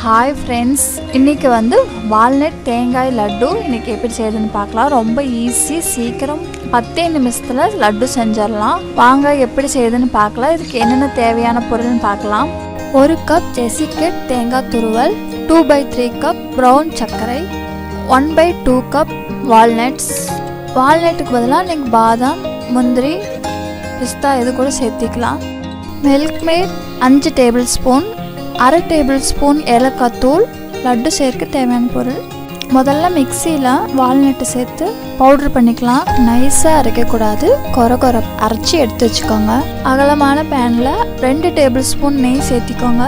hi friends இன்றைக்கி வந்து walnut தேங்காய் லட்டு இன்றைக்கி எப்படி செய்யுதுன்னு பார்க்கலாம் ரொம்ப ஈஸி சீக்கிரம் பத்தே நிமிஷத்தில் லட்டு செஞ்சிடலாம் வாங்க எப்படி செய்யுதுன்னு பார்க்கலாம் இதுக்கு என்னென்ன தேவையான பொருள்னு பார்க்கலாம் ஒரு கப் ஜெசிகெட் தேங்காய் துருவல் two by three cup brown சர்க்கரை one by two cup walnuts வால்நட்டுக்கு பதிலாக நீங்கள் பாதாம் முந்திரி பிஸ்தா இது கூட சேர்த்திக்கலாம் மில்க் மேட் அஞ்சு டேபிள் ஸ்பூன் அரை டேபிள் ஸ்பூன் ஏலக்காய் தூள் லட்டு சேர்க்க தேவையான பொருள் முதல்ல மிக்சியில் வால்நட்டு சேர்த்து பவுட்ரு பண்ணிக்கலாம் நைஸாக அரைக்கக்கூடாது கொர கொர அரைச்சி எடுத்து வச்சுக்கோங்க அகலமான பேனில் ரெண்டு டேபிள் ஸ்பூன் நெய் சேர்த்திக்கோங்க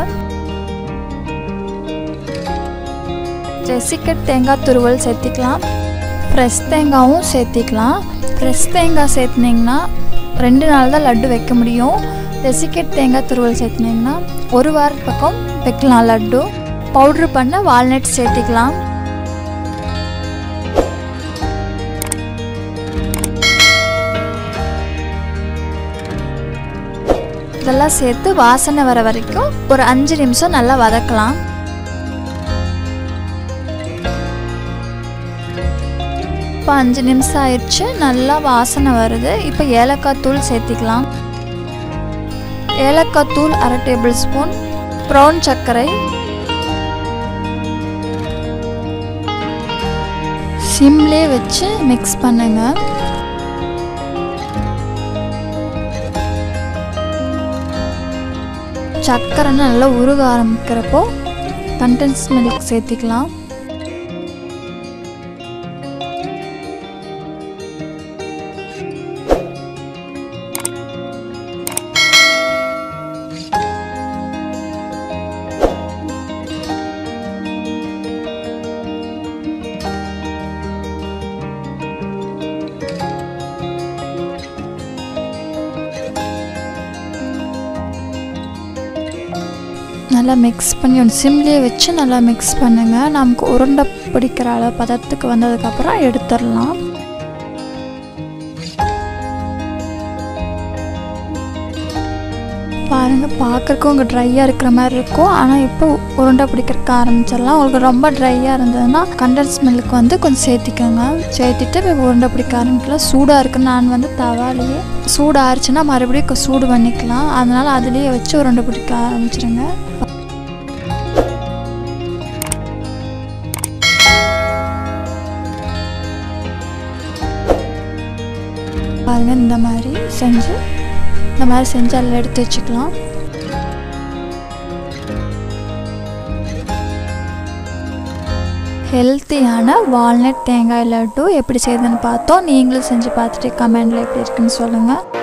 ஜெசிக்கட் தேங்காய் துருவல் சேர்த்திக்கலாம் ஃப்ரெஷ் தேங்காயும் சேர்த்திக்கலாம் ஃப்ரெஷ் தேங்காய் சேர்த்துனிங்கன்னா ரெண்டு நாள் தான் லட்டு வைக்க முடியும் ரெசிகேட் தேங்காய் துருவல் சேர்த்துனிங்கன்னா ஒரு வாரம் பக்கம் வைக்கலாம் லட்டு பவுட்ரு பண்ண வால்நட் சேர்த்திக்கலாம் இதெல்லாம் சேர்த்து வாசனை வர வரைக்கும் ஒரு அஞ்சு நிமிஷம் நல்லா வதக்கலாம் இப்போ அஞ்சு நிமிஷம் ஆயிடுச்சு நல்லா வாசனை வருது இப்போ ஏலக்காய் தூள் சேர்த்திக்கலாம் ஏலக்காய் தூள் அரை டேபிள் ஸ்பூன் ப்ரௌன் சர்க்கரை சிம்லே வச்சு மிக்ஸ் பண்ணுங்க சர்க்கரை நல்லா உருக ஆரம்பிக்கிறப்போ கண்டென்ஸ் மில்க் சேர்த்திக்கலாம் நல்லா மிக்ஸ் பண்ணி ஒன்று சிம்லேயே வச்சு நல்லா மிக்ஸ் பண்ணுங்கள் நமக்கு உருண்டை பிடிக்கிற அளவு பதத்துக்கு வந்ததுக்கப்புறம் எடுத்துடலாம் பாருங்கள் பார்க்குறக்கு உங்கள் ட்ரையாக இருக்கிற மாதிரி இருக்கும் ஆனால் இப்போ உருண்டை பிடிக்கிறதுக்கு ஆரம்பிச்சிடலாம் உங்களுக்கு ரொம்ப ட்ரையாக இருந்ததுன்னா கண்டன்ஸ் மில்க் வந்து கொஞ்சம் சேர்த்திக்கோங்க சேர்த்திட்டு இப்போ உருண்டை பிடிக்க ஆரம்பிக்கலாம் சூடாக இருக்குது நான் வந்து தவாலேயே சூடாகிடுச்சுன்னா மறுபடியும் சூடு பண்ணிக்கலாம் அதனால் அதுலேயே வச்சு உருண்டை பிடிக்க ஆரம்பிச்சிருங்க பாருங்கள் இந்த மாதிரி செஞ்சு இந்த மாதிரி செஞ்சு அதில் எடுத்து வச்சுக்கலாம் ஹெல்த்தியான வால்நட் தேங்காய் லட்டு எப்படி செய்யுதுன்னு பார்த்தோம் நீங்களும் செஞ்சு பார்த்துட்டு கமெண்டில் எப்படி இருக்குன்னு சொல்லுங்கள்